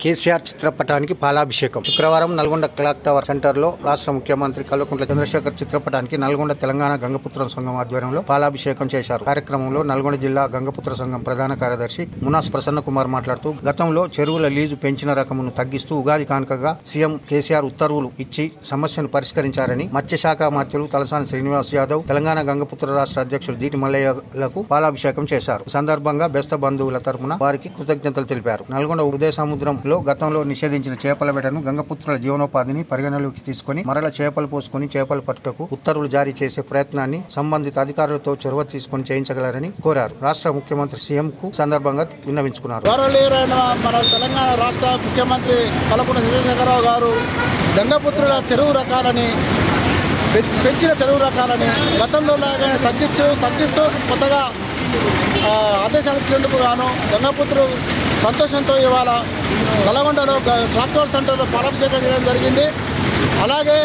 కేసీఆర్ చిత్రపటానికి పాలాభిషేకం శుక్రవారం నల్గొండ క్లాక్ టవర్ సెంటర్ లో రాష్ట్ర ముఖ్యమంత్రి కల్వకుంట్ల చంద్రశేఖర్ చిత్రపటానికి నల్గొండ తెలంగాణ గంగపుత్ర సంఘం ఆధ్వర్యంలో పాలాభిషేకం చేశారు కార్యక్రమంలో నల్గొండ జిల్లా గంగపుత్ర సంఘం ప్రధాన కార్యదర్శి మునాస్ ప్రసన్న కుమార్ మాట్లాడుతూ గతంలో చెరువుల లీజు పెంచిన రకమును తగ్గిస్తూ ఉగాది కానుకగా సీఎం కేసీఆర్ ఉత్తర్వులు ఇచ్చి సమస్యను పరిష్కరించారని మత్స్యశాఖ మంత్రులు తలసాని శ్రీనివాస్ యాదవ్ తెలంగాణ గంగపుత్ర రాష్ట్ర అధ్యక్షుడు జీటి మల్లయ్యలకు పాలాభిషేకం చేశారు ఈ సందర్భంగా బెస్త బంధువుల తరపున వారికి కృతజ్ఞతలు తెలిపారు నల్గొండ ఉదయ సముద్రంలో గతంలో నిషేధించిన చేపల వేటను గంగపుత్రుల జీవనోపాధిని పరిగణలోకి తీసుకుని మరల చేపలు పోసుకుని చేపలు పట్టుటకు ఉత్తర్వులు జారీ చేసే ప్రయత్నాన్ని సంబంధిత అధికారులతో చొరవ తీసుకుని చేయించగలరని కోరారు రాష్ట్ర ముఖ్యమంత్రి సీఎం కు సందర్భంగా విన్నవించుకున్నారు గౌరవనీయులైన మన తెలంగాణ రాష్ట్ర ముఖ్యమంత్రి కలపున చంద్రశేఖరరావు గారు గంగపుత్రుల చెరువు రకాలని పె- పెంచిన చెరువు రకాలని గతంలో లాగానే తగ్గించు తగ్గిస్తూ కొత్తగా ఆ, ఆదేశాలు ఇచ్చినందుకు గాను గంగపుత్రులు సంతోషంతో ఇవాళ నల్గొండలో గ- క్లాక్ టవర్ సెంటర్లో పాలాభిషేకం చేయడం జరిగింది అలాగే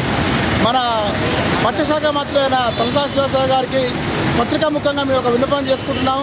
మన మత్స్యశాఖ మంత్రులైన తలసాని శ్రీనివాసరావు గారికి పత్రికా ముఖంగా మేము ఒక విన్నపం చేసుకుంటున్నాం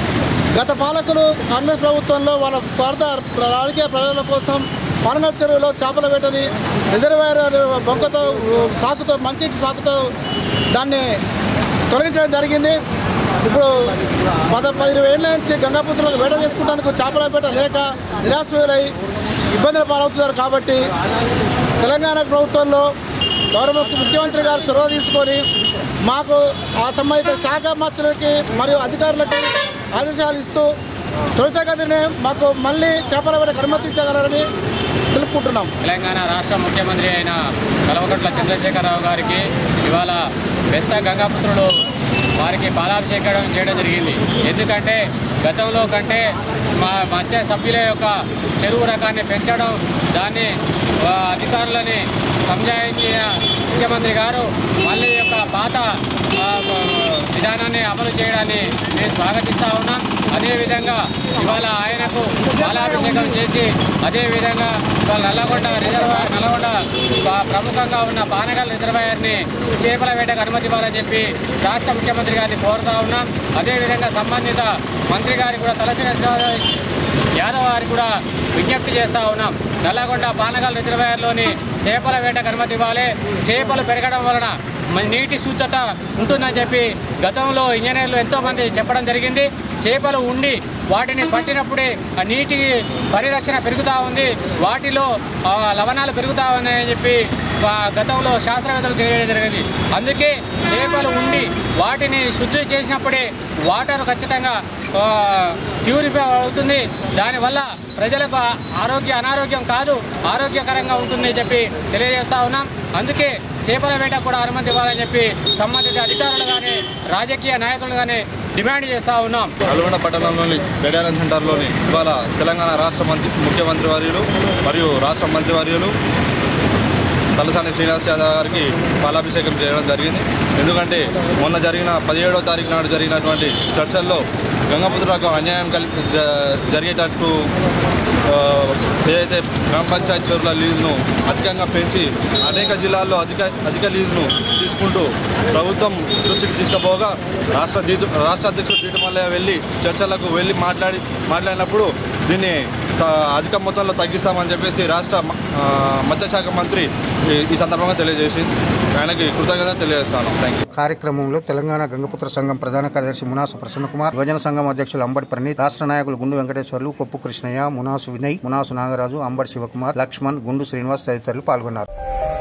గత పాలకులు కాంగ్రెస్ ప్రభుత్వంలో వాళ్ళ స్వార్థ రాజకీయ ప్రజల కోసం పానగల్ చెరువులో చేపల వేటని రిజర్వాయర్ అనే బొంకతో సాకుతో మంచి సాకుతో దాన్ని తొలగించడం జరిగింది ఇప్పుడు పద పదిహేను ఏళ్ళ నుంచి గంగాపుత్రులకు వేట చేసుకుంటానికి చేపల వేట లేక నిరాశ్రయులై ఇబ్బందులు పాలవుతున్నారు కాబట్టి తెలంగాణ ప్రభుత్వంలో గౌరవ ముఖ్యమంత్రి గారు చొరవ తీసుకొని మాకు ఆ సంబంధిత శాఖ మంత్రులకి మరియు అధికారులకి ఆదేశాలు ఇస్తూ త్వరితగతినే మాకు మళ్ళీ చేపల వేటకు అనుమతించగలరని తెలుపుకుంటున్నాం తెలంగాణ రాష్ట్ర ముఖ్యమంత్రి అయిన కల్వకుంట్ల చంద్రశేఖరరావు గారికి ఇవాళ బెస్త గంగాపుత్రుడు వారికి పాలాభిషేకం చేయడం జరిగింది ఎందుకంటే గతంలో కంటే మా మత్స్య సభ్యుల యొక్క చెరువు రకాన్ని పెంచడం దాన్ని ఆ, అధికారులని సంజాయించిన ముఖ్యమంత్రి గారు మళ్ళీ యొక్క పాత ఆ, విధానాన్ని అమలు చేయడాన్ని మేము స్వాగతిస్తూ ఉన్నాం అదేవిధంగా ఇవాళ ఆయనకు పాలాభిషేకం చేసి అదేవిధంగా ఇవాళ నల్లగొండ రిజర్వాయర్ నల్లగొండ ప- ప్రముఖంగా ఉన్న పానగల్ రిజర్వాయర్ని చేపల వేటకు అనుమతి ఇవ్వాలని చెప్పి రాష్ట్ర ముఖ్యమంత్రి గారిని కోరుతా ఉన్నాం అదేవిధంగా సంబంధిత మంత్రి గారికి కూడా తలసిన యాదవ్ గారికి కూడా విజ్ఞప్తి చేస్తూ ఉన్నాం నల్లగొండ పానగల్ రిజర్వాయర్లోని చేపల వేటకు అనుమతి ఇవ్వాలి చేపలు పెరగడం వలన మ- నీటి శుద్ధత ఉంటుందని చెప్పి గతంలో ఇంజనీర్లు ఎంతోమంది చెప్పడం జరిగింది చేపలు ఉండి వాటిని పట్టినప్పుడే ఆ నీటి పరిరక్షణ పెరుగుతూ ఉంది వాటిలో ఆ, లవణాలు పెరుగుతూ ఉన్నాయని చెప్పి ఆ, గతంలో శాస్త్రవేత్తలు తెలియజేయడం జరిగింది అందుకే చేపలు ఉండి వాటిని శుద్ధి చేసినప్పుడే వాటర్ ఖచ్చితంగా ఆ, ప్యూరిఫై అవుతుంది దానివల్ల ప్రజలకు ఆ- ఆరోగ్య అనారోగ్యం కాదు ఆరోగ్యకరంగా ఉంటుందని చెప్పి తెలియజేస్తా ఉన్నాం అందుకే చేపల వేట కూడా అనుమతి ఇవ్వాలని చెప్పి సంబంధిత అధికారులు కానీ రాజకీయ నాయకులు కానీ డిమాండ్ చేస్తూ ఉన్నాం నల్గొండ పట్టణంలోని గడియారం సెంటర్లోని ఇవాళ తెలంగాణ రాష్ట్ర మంత్రి ముఖ్యమంత్రి వర్యులు మరియు రాష్ట్ర మంత్రి వర్యులు తలసాని శ్రీనివాస్ యాదవ్ గారికి పాలాభిషేకం చేయడం జరిగింది ఎందుకంటే మొన్న జరిగిన పదిహేడవ తారీఖు నాడు జరిగినటువంటి చర్చల్లో గంగపుత్రులకు అన్యాయం కలి జ- జరిగేటట్టు ఆ, ఏదైతే గ్రామ పంచాయతీ చెరువుల లీజును అధికంగా పెంచి అనేక జిల్లాల్లో అధిక అధిక లీజును తీసుకుంటూ ప్రభుత్వం దృష్టికి తీసుకుపోగా రాష్ట్ర దీటు రాష్ట్ర అధ్యక్షుడు దీటుమల్లయ్య వెళ్ళి చర్చలకు వెళ్ళి మాట్లాడి మాట్లాడినప్పుడు దీన్ని త- అధిక మొత్తంలో తగ్గిస్తామని చెప్పేసి రాష్ట్ర మ- ఆ, మత్స్యశాఖ మంత్రి ఈ- ఈ సందర్భంగా తెలియజేసింది ఆయనకి కృతజ్ఞత తెలియజేస్తాను థ్యాంక్ యూ కార్యక్రమంలో తెలంగాణ గంగపుత్ర సంఘం ప్రధాన కార్యదర్శి మునాసు ప్రసన్న కుమార్ యువజన సంఘం అధ్యక్షులు అంబడి ప్రణీత్ రాష్ట్ర నాయకులు గుండు వెంకటేశ్వర్లు కొప్పు కృష్ణయ్య మునాసు వినయ్ మునాసు నాగరాజు అంబడి శివకుమార్ లక్ష్మణ్ గుండు శ్రీనివాస్ తదితరులు పాల్గొన్నారు